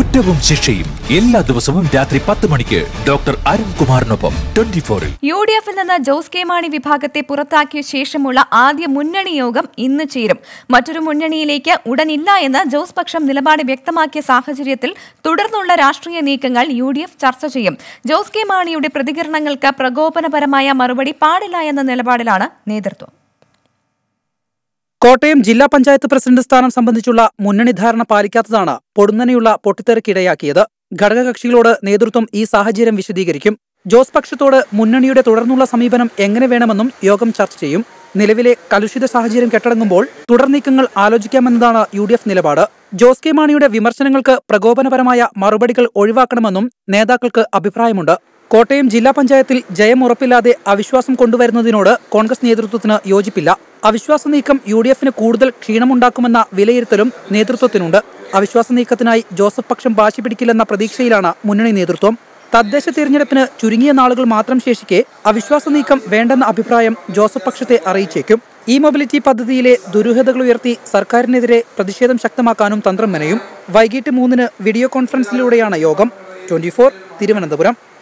കുറ്റവും ശിക്ഷയും എല്ലാ ദിവസവും രാത്രി പത്ത് മണിക്ക് ഡോക്ടർ അരുൺകുമാറിനൊപ്പം ട്വന്റി ഫോറിൽ യു ഡി എഫിൽ നിന്ന് ജോസ് കെ മാണി വിഭാഗത്തെ പുറത്താക്കിയ ശേഷമുള്ള ആദ്യ മുന്നണി യോഗം ഇന്ന് ചേരും മറ്റൊരു മുന്നണിയിലേക്ക് ഉടനില്ല എന്ന് ജോസ് പക്ഷം നിലപാട് വ്യക്തമാക്കിയ സാഹചര്യത്തിൽ തുടർന്നുള്ള രാഷ്ട്രീയ നീക്കങ്ങൾ യു ഡി എഫ് ചർച്ച ചെയ്യും ജോസ് കെ മാണിയുടെ പ്രതികരണങ്ങൾക്ക് പ്രകോപനപരമായ മറുപടി പാടില്ല എന്ന നിലപാടിലാണ് നേതൃത്വം കോട്ടയം ജില്ലാ പഞ്ചായത്ത് പ്രസിഡന്റ് സ്ഥാനം സംബന്ധിച്ചുള്ള മുന്നണി ധാരണ പാലിക്കാത്തതാണ് പൊടുന്നനെയുള്ള പൊട്ടിത്തെറിക്കിടയാക്കിയത് ഘടകകക്ഷികളോട് നേതൃത്വം ഈ സാഹചര്യം വിശദീകരിക്കും ജോസ് പക്ഷത്തോട് മുന്നണിയുടെ തുടർന്നുള്ള സമീപനം എങ്ങനെ വേണമെന്നും യോഗം ചർച്ച ചെയ്യും നിലവിലെ കലുഷിത സാഹചര്യം കെട്ടടങ്ങുമ്പോൾ തുടർ നീക്കങ്ങൾ ആലോചിക്കാമെന്നതാണ് യു ഡി എഫ് നിലപാട് ജോസ് കെ മാണിയുടെ വിമർശനങ്ങൾക്ക് പ്രകോപനപരമായ മറുപടികൾ ഒഴിവാക്കണമെന്നും നേതാക്കൾക്ക് അഭിപ്രായമുണ്ട് കോട്ടയം ജില്ലാ പഞ്ചായത്തിൽ ജയം ഉറപ്പില്ലാതെ അവിശ്വാസം കൊണ്ടുവരുന്നതിനോട് കോൺഗ്രസ് നേതൃത്വത്തിന് യോജിപ്പില്ല അവിശ്വാസ നീക്കം യു ഡി എഫിന് കൂടുതൽ ക്ഷീണമുണ്ടാക്കുമെന്ന വിലയിരുത്തലും നേതൃത്വത്തിനുണ്ട് അവിശ്വാസ നീക്കത്തിനായി ജോസഫ് പക്ഷം വാശി പിടിക്കില്ലെന്ന പ്രതീക്ഷയിലാണ് മുന്നണി നേതൃത്വം തദ്ദേശ തിരഞ്ഞെടുപ്പിന് ചുരുങ്ങിയ നാളുകൾ മാത്രം ശേഷിക്കെ അവിശ്വാസ നീക്കം വേണ്ടെന്ന അഭിപ്രായം ജോസഫ് പക്ഷത്തെ അറിയിച്ചേക്കും ഇ മൊബിലിറ്റി പദ്ധതിയിലെ ദുരൂഹതകൾ ഉയർത്തി സർക്കാരിനെതിരെ പ്രതിഷേധം ശക്തമാക്കാനും തന്ത്രം മെനയും വൈകിട്ട് മൂന്നിന് വീഡിയോ കോൺഫറൻസിലൂടെയാണ് യോഗം ട്വന്റി തിരുവനന്തപുരം